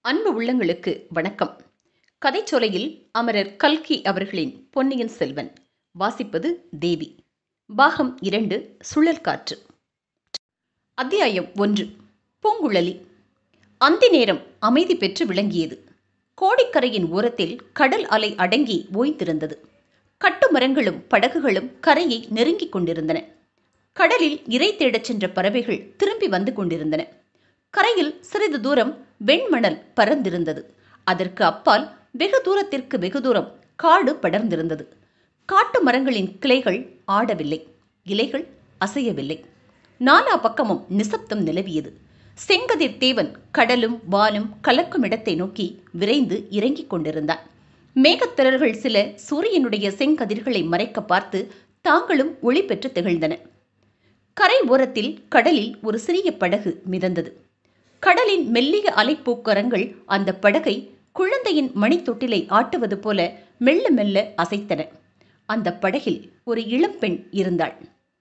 அன்பு உள்ளங்களுக்கு வணக்கம் கதைச்சோலையில் அமரர் கல்கி அவர்களின் பொன்னியின் செல்வன் வாசிப்பது தேவி பாகம் இரண்டு சுழல் காற்று அத்தியாயம் ஒன்று பூங்குழலி அந்தி நேரம் அமைதி பெற்று விளங்கியது கோடிக்கரையின் ஓரத்தில் கடல் அலை அடங்கி ஓய்ந்திருந்தது கட்டுமரங்களும் படகுகளும் கரையை நெருங்கிக் கொண்டிருந்தன கடலில் இரை தேடச் சென்ற பறவைகள் திரும்பி வந்து கொண்டிருந்தன கரையில் சிறிது தூரம் வெண்மணல் பறந்திருந்தது அதற்கு அப்பால் வெகு தூரத்திற்கு வெகு தூரம் காடு படர்ந்திருந்தது காட்டு மரங்களின் கிளைகள் ஆடவில்லை இலைகள் அசையவில்லை நாலா பக்கமும் நிசப்தம் நிலவியது செங்கதிர் தேவன் கடலும் வானும் கலக்கும் இடத்தை நோக்கி விரைந்து இறங்கிக் கொண்டிருந்தான் மேகத்திரள்கள் சில சூரியனுடைய செங்கதிர்களை மறைக்க பார்த்து தாங்களும் ஒளி பெற்று திகழ்ந்தன கரை ஓரத்தில் கடலில் ஒரு சிறிய படகு மிதந்தது கடலின் மெல்லிய அலைப்பூக்கரங்கள் அந்த படகை குழந்தையின் மணித்தொட்டிலை ஆட்டுவது போல மெல்ல மெல்ல அசைத்தன அந்த படகில் ஒரு இளம்பெண் இருந்தாள்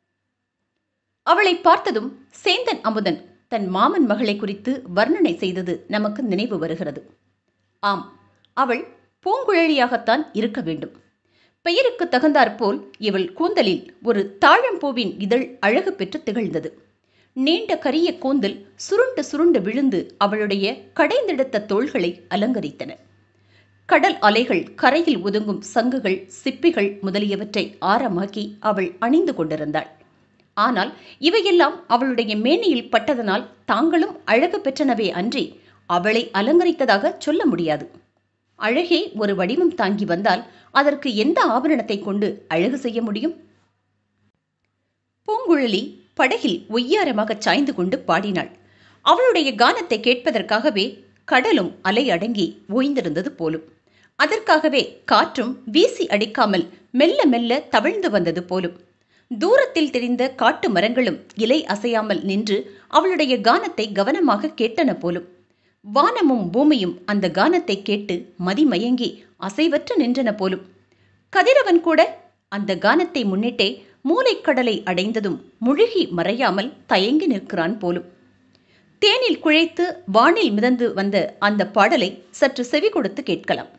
அவளை பார்த்ததும் சேந்தன் அமுதன் தன் மாமன் மகளை குறித்து வர்ணனை செய்தது நமக்கு நினைவு வருகிறது ஆம் அவள் பூங்குழலியாகத்தான் இருக்க வேண்டும் பெயருக்கு தகுந்தாற்போல் இவள் கூந்தலில் ஒரு தாழம்பூவின் இதழ் அழகு பெற்று திகழ்ந்தது நீண்ட கரிய கூந்தல் சுருண்டு சுருண்டு விழுந்து அவளுடைய கடைந்தெடுத்த தோள்களை அலங்கரித்தன கடல் அலைகள் கரையில் ஒதுங்கும் சங்குகள் சிப்பிகள் முதலியவற்றை ஆரமாக்கி அவள் அணிந்து கொண்டிருந்தாள் ஆனால் இவையெல்லாம் அவளுடைய மேனியில் பட்டதனால் தாங்களும் அழகு பெற்றனவே அன்றி அவளை அலங்கரித்ததாக சொல்ல முடியாது அழகே ஒரு வடிவம் தாங்கி வந்தால் அதற்கு எந்த ஆபரணத்தை கொண்டு அழகு செய்ய முடியும் பூங்குழலி படகில் ஒய்யாரமாக சாய்ந்து கொண்டு பாடினாள் அவளுடைய கானத்தை கேட்பதற்காகவே கடலும் அலை அடங்கி ஓய்ந்திருந்தது போலும் அதற்காகவே காற்றும் வீசி அடிக்காமல் மெல்ல மெல்ல தவிழ்ந்து வந்தது போலும் தூரத்தில் தெரிந்த காட்டு மரங்களும் இலை அசையாமல் நின்று அவளுடைய கானத்தை கவனமாக கேட்டன போலும் வானமும் பூமியும் அந்த கானத்தை கேட்டு மதிமயங்கி அசைவற்று நின்றன போலும் கதிரவன் கூட அந்த கானத்தை முன்னிட்டே மூளைக்கடலை அடைந்ததும் முழுகி மறையாமல் தயங்கி நிற்கிறான் போலும் தேனில் குழைத்து வானில் மிதந்து வந்த அந்த பாடலை சற்று செவி கொடுத்து கேட்கலாம்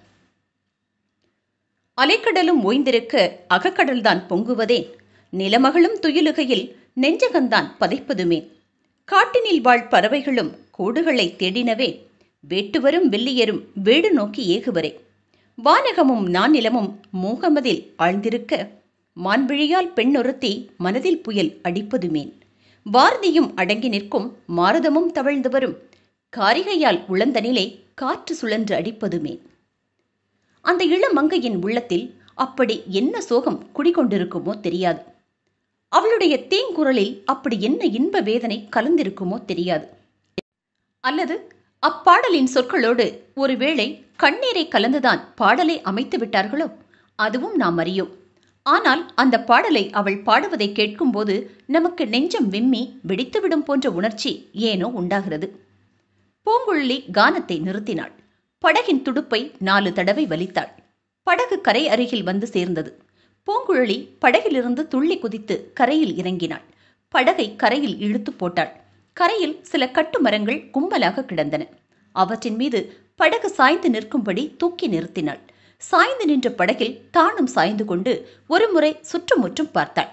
அலைக்கடலும் ஓய்ந்திருக்க அகக்கடல்தான் பொங்குவதே நிலமகளும் துயிலுகையில் நெஞ்சகந்தான் பதைப்பதுமே காட்டினில் வாழ் பறவைகளும் கூடுகளை தேடினவே வேட்டுவரும் வெள்ளியரும் வேடு நோக்கி ஏகுவரே வானகமும் நானிலமும் மோகமதில் ஆழ்ந்திருக்க மான்விழியால் பெண்ணொருத்தி மனதில் புயல் அடிப்பதுமேன் வாரதியும் அடங்கி நிற்கும் மாரதமும் தவழ்ந்து வரும் காரிகையால் உழந்தனிலே காற்று சுழன்று அடிப்பதுமேன் அந்த இளமங்கையின் உள்ளத்தில் அப்படி என்ன சோகம் குடிகொண்டிருக்குமோ தெரியாது அவளுடைய தேங்குரலில் அப்படி என்ன இன்ப வேதனை கலந்திருக்குமோ தெரியாது அல்லது அப்பாடலின் சொற்களோடு ஒருவேளை கண்ணீரை கலந்துதான் பாடலை அமைத்து விட்டார்களோ அதுவும் நாம் அறியோம் ஆனால் அந்த பாடலை அவள் பாடுவதை கேட்கும்போது நமக்கு நெஞ்சம் விம்மி வெடித்துவிடும் போன்ற உணர்ச்சி ஏனோ உண்டாகிறது பூங்குழலி கானத்தை நிறுத்தினாள் படகின் துடுப்பை நாலு தடவை வலித்தாள் படகு கரை அருகில் வந்து சேர்ந்தது பூங்குழலி படகிலிருந்து துள்ளி குதித்து கரையில் இறங்கினாள் படகை கரையில் இழுத்து போட்டாள் கரையில் சில கட்டு மரங்கள் கும்பலாக கிடந்தன அவற்றின் மீது படகு சாய்ந்து நிற்கும்படி தூக்கி நிறுத்தினாள் சாய்ந்து நின்ற படகில் தானும் சாய்ந்து கொண்டு ஒருமுறை சுற்றுமுற்றும் பார்த்தாள்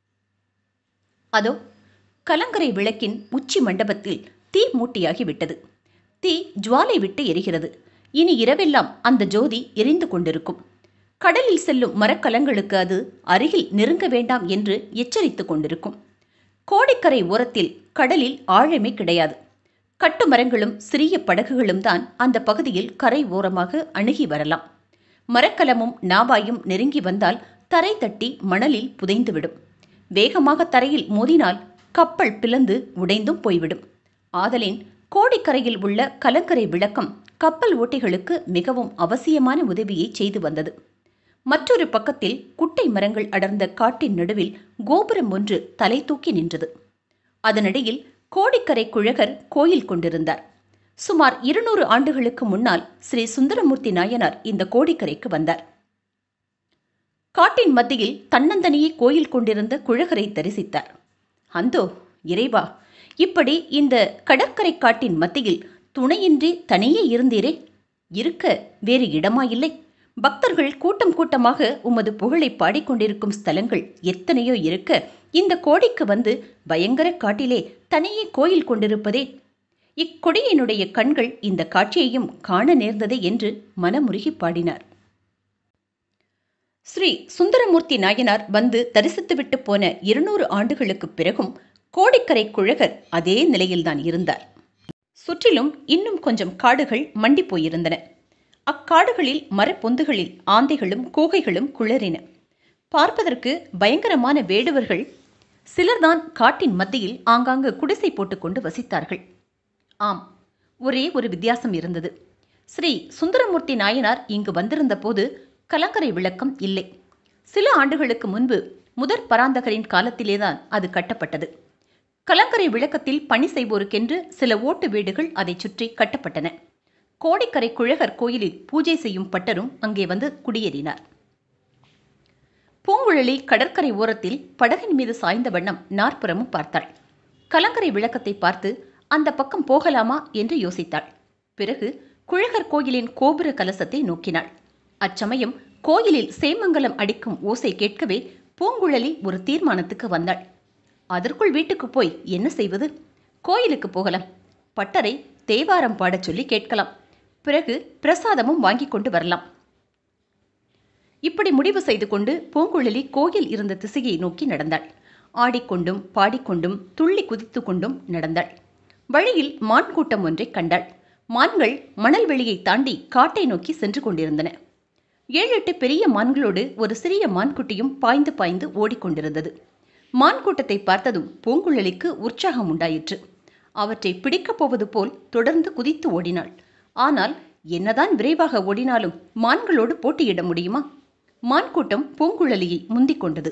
அதோ கலங்கரை விளக்கின் உச்சி மண்டபத்தில் தீ மூட்டியாகி விட்டது தீ ஜுவாலை விட்டு எரிகிறது இனி இரவெல்லாம் அந்த ஜோதி எரிந்து கொண்டிருக்கும் கடலில் செல்லும் மரக்கலங்களுக்கு அது அருகில் நெருங்க வேண்டாம் என்று எச்சரித்துக் கொண்டிருக்கும் கோடிக்கரை ஓரத்தில் கடலில் ஆழமே கிடையாது கட்டுமரங்களும் சிறிய படகுகளும் தான் அந்த பகுதியில் கரை ஓரமாக அணுகி வரலாம் மரக்கலமும் நாவாயும் நெருங்கி வந்தால் தரை தட்டி மணலில் புதைந்துவிடும் வேகமாக தரையில் மோதினால் கப்பல் பிளந்து உடைந்தும் போய்விடும் ஆதலின் கோடிக்கரையில் உள்ள கலங்கரை விளக்கம் கப்பல் ஓட்டிகளுக்கு மிகவும் அவசியமான உதவியை செய்து வந்தது மற்றொரு பக்கத்தில் குட்டை மரங்கள் அடர்ந்த காட்டின் நடுவில் கோபுரம் ஒன்று தலை தூக்கி நின்றது அதனிடையில் கோடிக்கரை குழகர் கோயில் கொண்டிருந்தார் சுமார் இருநூறு ஆண்டுகளுக்கு முன்னால் ஸ்ரீ சுந்தரமூர்த்தி நாயனார் இந்த கோடிக்கரைக்கு வந்தார் காட்டின் மத்தியில் தன்னந்தனியே கோயில் கொண்டிருந்த குழகரை தரிசித்தார் அந்தோ இறைவா இப்படி இந்த கடற்கரை காட்டின் மத்தியில் துணையின்றி தனியே இருந்தீரே இருக்க வேறு இடமா இல்லை பக்தர்கள் கூட்டம் கூட்டமாக உமது புகழை பாடிக்கொண்டிருக்கும் ஸ்தலங்கள் எத்தனையோ இருக்க இந்த கோடிக்கு வந்து பயங்கர காட்டிலே தனியே கோயில் கொண்டிருப்பதே இக்கொடியினுடைய கண்கள் இந்த காட்சியையும் காண நேர்ந்ததே என்று மனமுருகி பாடினார் ஸ்ரீ சுந்தரமூர்த்தி நாயனார் வந்து தரிசித்துவிட்டு போன இருநூறு ஆண்டுகளுக்குப் பிறகும் கோடிக்கரை குழகர் அதே நிலையில்தான் இருந்தார் சுற்றிலும் இன்னும் கொஞ்சம் காடுகள் மண்டி போயிருந்தன அக்காடுகளில் மரப்பொந்துகளில் ஆந்தைகளும் கூகைகளும் குளறின பார்ப்பதற்கு பயங்கரமான வேடுவர்கள் சிலர்தான் காட்டின் மத்தியில் ஆங்காங்கு குடிசை போட்டுக்கொண்டு வசித்தார்கள் ஆம் ஒரே ஒரு வித்தியாசம் இருந்தது ஸ்ரீ சுந்தரமூர்த்தி நாயனார் இங்கு வந்திருந்த போது கலங்கரை விளக்கம் இல்லை சில ஆண்டுகளுக்கு முன்பு முதற் பராந்தகரின் காலத்திலேதான் அது கட்டப்பட்டது கலங்கரை விளக்கத்தில் பணி செய்வோருக்கென்று சில ஓட்டு வீடுகள் அதைச் சுற்றி கட்டப்பட்டன கோடிக்கரை குழகர் கோயிலில் பூஜை செய்யும் பட்டரும் அங்கே வந்து குடியேறினார் பூங்குழலி கடற்கரை ஓரத்தில் படகின் மீது சாய்ந்த வண்ணம் நாற்புறமும் பார்த்தாள் கலங்கரை விளக்கத்தை பார்த்து அந்த பக்கம் போகலாமா என்று யோசித்தாள் பிறகு குழகர் கோயிலின் கோபுர கலசத்தை நோக்கினாள் அச்சமயம் கோயிலில் சேமங்கலம் அடிக்கும் ஓசை கேட்கவே பூங்குழலி ஒரு தீர்மானத்துக்கு வந்தாள் அதற்குள் வீட்டுக்கு போய் என்ன செய்வது கோயிலுக்கு போகலாம் பட்டரை தேவாரம் பாடச் சொல்லி கேட்கலாம் பிறகு பிரசாதமும் வாங்கி கொண்டு வரலாம் இப்படி முடிவு செய்து கொண்டு பூங்குழலி கோயில் இருந்த திசையை நோக்கி நடந்தாள் ஆடிக்கொண்டும் பாடிக்கொண்டும் துள்ளி குதித்து கொண்டும் நடந்தாள் வழியில் மான் கூட்டம் ஒன்றை கண்டாள் மான்கள் மணல் வெளியை தாண்டி காட்டை நோக்கி சென்று கொண்டிருந்தன ஏழு எட்டு பெரிய மான்களோடு ஒரு சிறிய மான்குட்டியும் பாய்ந்து பாய்ந்து ஓடிக்கொண்டிருந்தது மான் கூட்டத்தை பார்த்ததும் பூங்குழலிக்கு உற்சாகம் உண்டாயிற்று அவற்றை பிடிக்கப் போவது போல் தொடர்ந்து குதித்து ஓடினாள் ஆனால் என்னதான் விரைவாக ஓடினாலும் மான்களோடு போட்டியிட முடியுமா மான் கூட்டம் பூங்குழலியை முந்திக் கொண்டது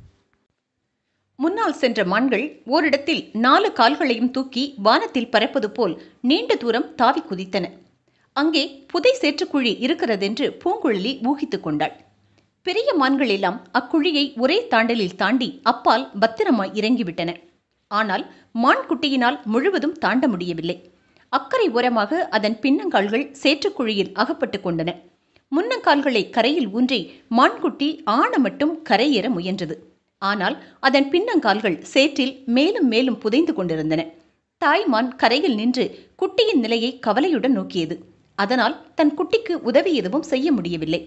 முன்னால் சென்ற மான்கள் ஓரிடத்தில் நாலு கால்களையும் தூக்கி வானத்தில் பறப்பது போல் நீண்ட தூரம் தாவி குதித்தன அங்கே புதை சேற்றுக்குழி இருக்கிறதென்று பூங்குழலி ஊகித்துக் கொண்டாள் பெரிய மான்கள் எல்லாம் அக்குழியை ஒரே தாண்டலில் தாண்டி அப்பால் பத்திரமாய் இறங்கிவிட்டன ஆனால் மான் குட்டியினால் முழுவதும் தாண்ட முடியவில்லை அக்கறை ஓரமாக அதன் பின்னங்கால்கள் சேற்றுக்குழியில் அகப்பட்டு கொண்டன முன்னங்கால்களை கரையில் ஊன்றி மான்குட்டி ஆன மட்டும் கரையேற முயன்றது ஆனால் அதன் பின்னங்கால்கள் சேற்றில் மேலும் மேலும் புதைந்து கொண்டிருந்தன தாய்மான் கரையில் நின்று குட்டியின் நிலையை கவலையுடன் நோக்கியது அதனால் தன் குட்டிக்கு உதவி எதுவும் செய்ய முடியவில்லை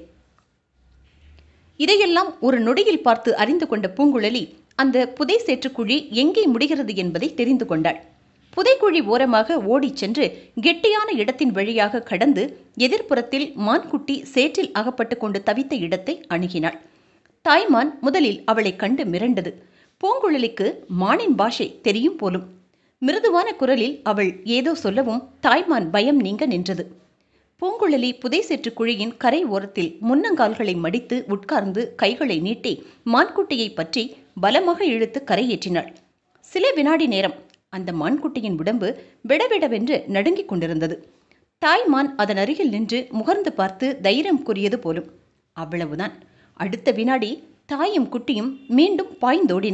இதையெல்லாம் ஒரு நொடியில் பார்த்து அறிந்து கொண்ட பூங்குழலி அந்த புதை சேற்றுக்குழி எங்கே முடிகிறது என்பதை தெரிந்து கொண்டாள் புதைக்குழி ஓரமாக ஓடிச் சென்று கெட்டியான இடத்தின் வழியாக கடந்து எதிர்ப்புறத்தில் மான்குட்டி சேற்றில் அகப்பட்டு கொண்டு தவித்த இடத்தை அணுகினாள் தாய்மான் முதலில் அவளைக் கண்டு மிரண்டது பூங்குழலிக்கு மானின் பாஷை தெரியும் போலும் மிருதுவான குரலில் அவள் ஏதோ சொல்லவும் தாய்மான் பயம் நீங்க நின்றது பூங்குழலி புதை சேற்று குழியின் கரை ஓரத்தில் முன்னங்கால்களை மடித்து உட்கார்ந்து கைகளை நீட்டி மான்குட்டியை பற்றி பலமாக இழுத்து கரையேற்றினாள் சில வினாடி நேரம் அந்த மான்குட்டியின் உடம்பு விடவிடவென்று நடுங்கிக் கொண்டிருந்தது தாய்மான் அதன் அருகில் நின்று முகர்ந்து பார்த்து தைரியம் கூறியது போலும் அவ்வளவுதான் அடுத்த வினாடி தாயும் குட்டியும் மீண்டும் பாய்ந்தோடின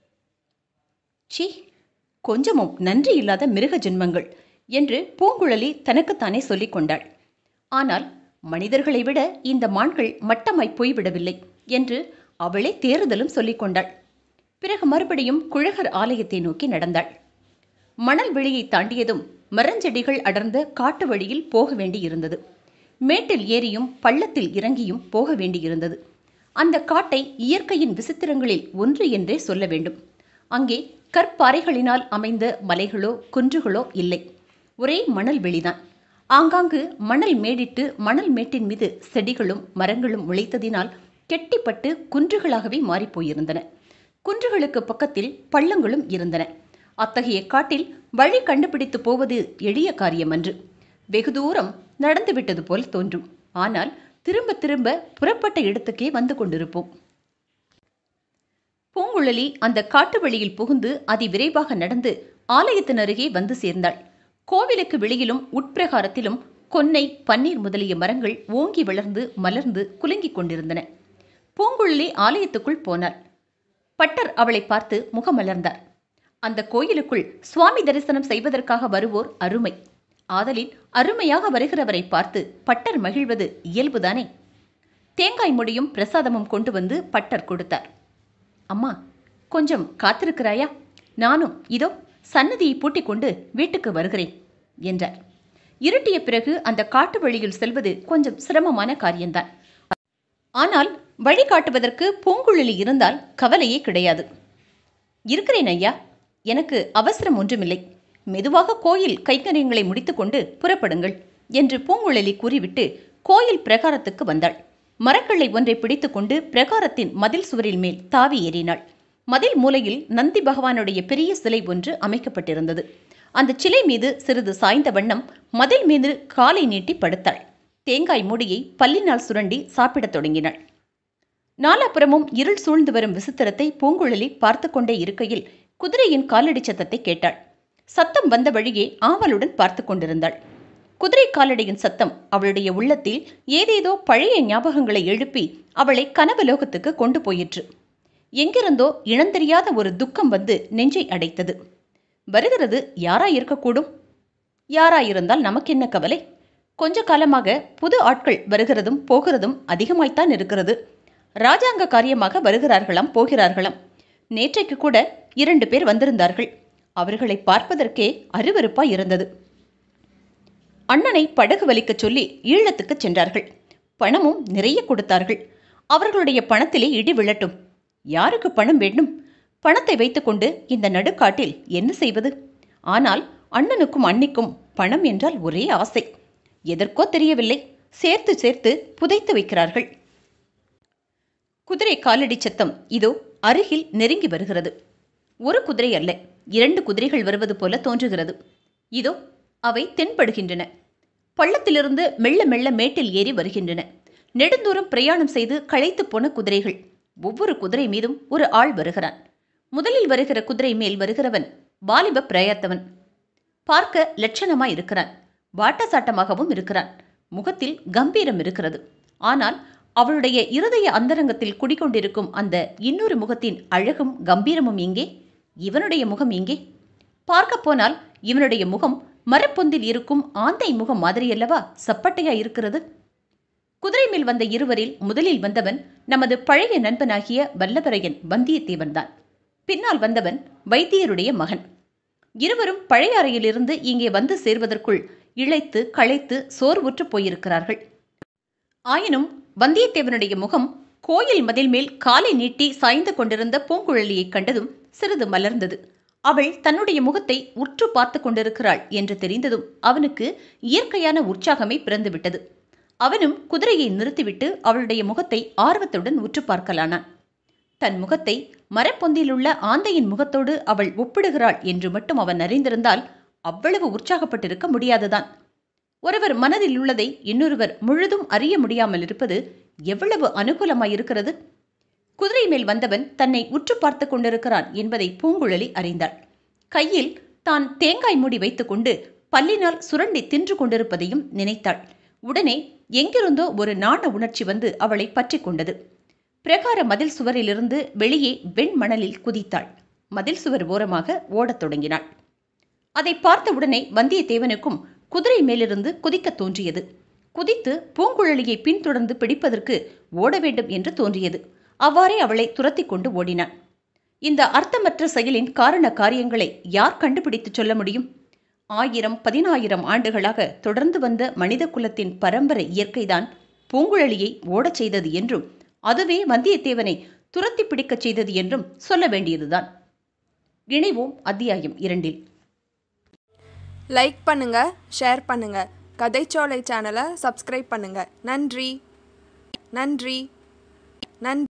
சீ கொஞ்சமும் நன்றி இல்லாத மிருக ஜென்மங்கள் என்று பூங்குழலி தனக்குத்தானே சொல்லிக் கொண்டாள் ஆனால் மனிதர்களை விட இந்த மான்கள் மட்டமாய் போய்விடவில்லை என்று அவளே தேறுதலும் சொல்லிக் கொண்டாள் பிறகு மறுபடியும் குழகர் ஆலயத்தை நோக்கி நடந்தாள் மணல் வெளியை தாண்டியதும் மரஞ்செடிகள் அடர்ந்த காட்டு வழியில் போக வேண்டியிருந்தது மேட்டில் ஏறியும் பள்ளத்தில் இறங்கியும் போக வேண்டியிருந்தது அந்த காட்டை இயற்கையின் விசித்திரங்களில் ஒன்று என்றே சொல்ல வேண்டும் அங்கே கற்பாறைகளினால் அமைந்த மலைகளோ குன்றுகளோ இல்லை ஒரே மணல் வெளிதான் ஆங்காங்கு மணல் மேடிட்டு மணல் மேட்டின் மீது செடிகளும் மரங்களும் முளைத்ததினால் கெட்டிப்பட்டு குன்றுகளாகவே மாறிப்போயிருந்தன குன்றுகளுக்கு பக்கத்தில் பள்ளங்களும் இருந்தன அத்தகைய காட்டில் வழி கண்டுபிடித்து போவது எளிய காரியமன்று வெகு தூரம் நடந்துவிட்டது போல் தோன்றும் ஆனால் திரும்ப திரும்ப புறப்பட்ட இடத்துக்கே வந்து கொண்டிருப்போம் பூங்குழலி அந்த காட்டு வழியில் புகுந்து அதிவிரைவாக நடந்து ஆலயத்தின் அருகே வந்து சேர்ந்தாள் கோவிலுக்கு வெளியிலும் உட்பிரகாரத்திலும் கொன்னை பன்னீர் முதலிய மரங்கள் ஓங்கி வளர்ந்து மலர்ந்து குலுங்கிக் கொண்டிருந்தன பூங்குழலி ஆலயத்துக்குள் போனாள் பட்டர் அவளை பார்த்து முகமலர்ந்தார் அந்த கோயிலுக்குள் சுவாமி தரிசனம் செய்வதற்காக வருவோர் அருமை ஆதலின் அருமையாக வருகிறவரை பார்த்து பட்டர் மகிழ்வது இயல்புதானே தேங்காய் முடியும் பிரசாதமும் கொண்டு வந்து பட்டர் கொடுத்தார் அம்மா கொஞ்சம் காத்திருக்கிறாயா நானும் இதோ சன்னதியை பூட்டிக் கொண்டு வீட்டுக்கு வருகிறேன் என்றார் இருட்டிய பிறகு அந்த காட்டு வழியில் செல்வது கொஞ்சம் சிரமமான காரியம்தான் ஆனால் வழி காட்டுவதற்கு பூங்குழலி இருந்தால் கவலையே கிடையாது இருக்கிறேன் ஐயா எனக்கு அவசரம் ஒன்றுமில்லை மெதுவாக கோயில் கைங்கரியங்களை முடித்துக்கொண்டு புறப்படுங்கள் என்று பூங்குழலி கூறிவிட்டு கோயில் பிரகாரத்துக்கு வந்தாள் மரக்கள்ளை ஒன்றை பிடித்துக்கொண்டு பிரகாரத்தின் மதில் சுவரில் மேல் தாவி ஏறினாள் மதில் மூலையில் நந்தி பகவானுடைய பெரிய சிலை ஒன்று அமைக்கப்பட்டிருந்தது அந்த சிலை மீது சிறிது சாய்ந்த வண்ணம் மதில் மீது காலை நீட்டி படுத்தாள் தேங்காய் மூடியை பல்லினால் சுரண்டி சாப்பிடத் தொடங்கினாள் நாலாபுறமும் இருள் சூழ்ந்து வரும் விசித்திரத்தை பூங்குழலி பார்த்து கொண்டே இருக்கையில் குதிரையின் காலடி சத்தத்தை கேட்டாள் சத்தம் வந்த வழியே ஆவலுடன் பார்த்து கொண்டிருந்தாள் குதிரை காலடியின் சத்தம் அவளுடைய உள்ளத்தில் ஏதேதோ பழைய ஞாபகங்களை எழுப்பி அவளை கனவலோகத்துக்கு கொண்டு போயிற்று எங்கிருந்தோ இனந்தெரியாத ஒரு துக்கம் வந்து நெஞ்சை அடைத்தது வருகிறது யாராய் இருக்கக்கூடும் யாராயிருந்தால் நமக்கென்ன கவலை கொஞ்ச காலமாக புது ஆட்கள் வருகிறதும் போகிறதும் அதிகமாய்த்தான் இருக்கிறது ராஜாங்க காரியமாக வருகிறார்களாம் போகிறார்களாம் நேற்றைக்கு கூட இரண்டு பேர் வந்திருந்தார்கள் அவர்களை பார்ப்பதற்கே அருவருப்பாய் இருந்தது அண்ணனை படகு வலிக்கச் சொல்லி ஈழத்துக்குச் சென்றார்கள் பணமும் நிறைய கொடுத்தார்கள் அவர்களுடைய பணத்திலே இடி விழட்டும் யாருக்கு பணம் வேண்டும் பணத்தை வைத்துக்கொண்டு இந்த நடுக்காட்டில் என்ன செய்வது ஆனால் அண்ணனுக்கும் அன்னிக்கும் பணம் என்றால் ஒரே ஆசை எதற்கோ தெரியவில்லை சேர்த்து சேர்த்து புதைத்து வைக்கிறார்கள் குதிரை காலடி சத்தம் இதோ அருகில் நெருங்கி வருகிறது ஒரு குதிரை அல்ல இரண்டு குதிரைகள் வருவது போல தோன்றுகிறது இதோ அவை தென்படுகின்றன பள்ளத்திலிருந்து மெல்ல மெல்ல மேட்டில் ஏறி வருகின்றன நெடுந்தூரம் பிரயாணம் செய்து களைத்து போன குதிரைகள் ஒவ்வொரு குதிரை மீதும் ஒரு ஆள் வருகிறான் முதலில் வருகிற குதிரை மேல் வருகிறவன் வாலிப பிரயத்தவன் பார்க்க லட்சணமாய் இருக்கிறான் வாட்டசாட்டமாகவும் இருக்கிறான் முகத்தில் கம்பீரம் இருக்கிறது ஆனால் அவளுடைய இருதய அந்தரங்கத்தில் குடிக்கொண்டிருக்கும் அந்த இன்னொரு முகத்தின் அழகும் கம்பீரமும் எங்கே இவனுடைய முகம் எங்கே பார்க்கப் போனால் இவனுடைய முகம் மரப்பொந்தில் இருக்கும் ஆந்தை முகம் மாதிரியல்லவா சப்பட்டையா இருக்கிறது குதிரை மேல் வந்த இருவரில் முதலில் வந்தவன் நமது பழைய நண்பனாகிய வல்லவரையன் வந்தியத்தேவன் தான் பின்னால் வந்தவன் வைத்தியருடைய மகன் இருவரும் பழைய அறையிலிருந்து இங்கே வந்து சேர்வதற்குள் இழைத்து களைத்து சோர்வுற்று போயிருக்கிறார்கள் ஆயினும் வந்தியத்தேவனுடைய முகம் கோயில் மதில் மேல் காலை நீட்டி சாய்ந்து கொண்டிருந்த பூங்குழலியைக் கண்டதும் சிறிது மலர்ந்தது அவள் தன்னுடைய முகத்தை உற்று பார்த்து கொண்டிருக்கிறாள் என்று தெரிந்ததும் அவனுக்கு இயற்கையான உற்சாகமே பிறந்துவிட்டது அவனும் குதிரையை நிறுத்திவிட்டு அவளுடைய முகத்தை ஆர்வத்துடன் உற்று பார்க்கலானான் தன் முகத்தை மரப்பொந்திலுள்ள ஆந்தையின் முகத்தோடு அவள் ஒப்பிடுகிறாள் என்று மட்டும் அவன் அறிந்திருந்தால் அவ்வளவு உற்சாகப்பட்டிருக்க முடியாதுதான் ஒருவர் மனதில் உள்ளதை இன்னொருவர் முழுதும் அறிய முடியாமல் இருப்பது எவ்வளவு அனுகூலமாயிருக்கிறது குதிரை மேல் வந்தவன் தன்னை உற்று பார்த்து கொண்டிருக்கிறான் என்பதை பூங்குழலி அறிந்தாள் கையில் தான் தேங்காய் மூடி வைத்துக்கொண்டு பல்லினால் சுரண்டி தின்று கொண்டிருப்பதையும் நினைத்தாள் உடனே எங்கிருந்தோ ஒரு நாண உணர்ச்சி வந்து அவளை பற்றி கொண்டது பிரகார மதில் சுவரிலிருந்து வெளியே வெண்மணலில் குதித்தாள் மதில் சுவர் ஓரமாக ஓடத் தொடங்கினாள் அதை பார்த்தவுடனே வந்தியத்தேவனுக்கும் குதிரை மேலிருந்து குதிக்கத் தோன்றியது குதித்து பூங்குழலியை பின்தொடர்ந்து பிடிப்பதற்கு ஓட வேண்டும் என்று தோன்றியது அவ்வாறே அவளை துரத்தி கொண்டு ஓடினான் இந்த அர்த்தமற்ற செயலின் காரண காரியங்களை யார் கண்டுபிடித்துச் சொல்ல முடியும் ஆயிரம் பதினாயிரம் ஆண்டுகளாக தொடர்ந்து வந்த மனித குலத்தின் பரம்பரை இயற்கைதான் பூங்குழலியை ஓடச் செய்தது என்றும் அதுவே வந்தியத்தேவனை துரத்தி பிடிக்கச் செய்தது என்றும் சொல்ல வேண்டியதுதான் இணைவோம் அத்தியாயம் இரண்டில் லைக் பண்ணுங்க ஷேர் பண்ணுங்க கதைச்சோலை சேனலை சப்ஸ்கிரைப் பண்ணுங்க நன்றி நன்றி நன்றி